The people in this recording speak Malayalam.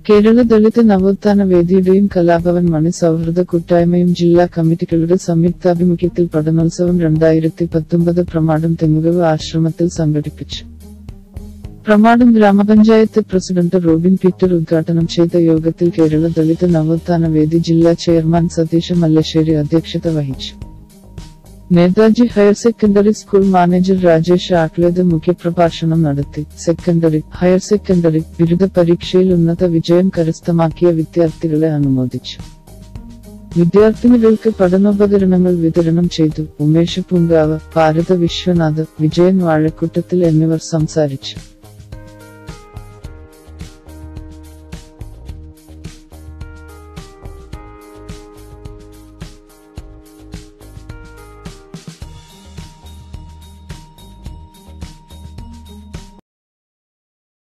കേരള ദളിത് നവോത്ഥാന വേദിയുടെയും കലാഭവൻ മണി സൗഹൃദ കൂട്ടായ്മയും ജില്ലാ കമ്മിറ്റികളുടെ സംയുക്താഭിമുഖ്യത്തിൽ പഠനോത്സവം രണ്ടായിരത്തി പത്തൊമ്പത് പ്രമാടം തെങ്ങുകവ് ആശ്രമത്തിൽ സംഘടിപ്പിച്ചു പ്രമാടം ഗ്രാമപഞ്ചായത്ത് പ്രസിഡന്റ് റോബിൻ പീറ്റർ ഉദ്ഘാടനം ചെയ്ത യോഗത്തിൽ കേരള ദളിത് നവോത്ഥാന വേദി ജില്ലാ ചെയർമാൻ സതീഷ് മല്ലശ്ശേരി അധ്യക്ഷത വഹിച്ചു Netaji higher secondary school manager Rajesh Aakleth മുഖ്യപ്രഭാഷണം നടത്തി സെക്കൻഡറി ഹയർ സെക്കൻഡറി ബിരുദ പരീക്ഷയിൽ ഉന്നത വിജയം കരസ്ഥമാക്കിയ വിദ്യാർത്ഥികളെ അനുമോദിച്ചു വിദ്യാർത്ഥിനികൾക്ക് പഠനോപകരണങ്ങൾ വിതരണം ചെയ്തു ഉമേഷ് പൂങ്കാവ് ഭാരത വിശ്വനാഥ് വിജയൻ വാഴക്കൂട്ടത്തിൽ എന്നിവർ സംസാരിച്ചു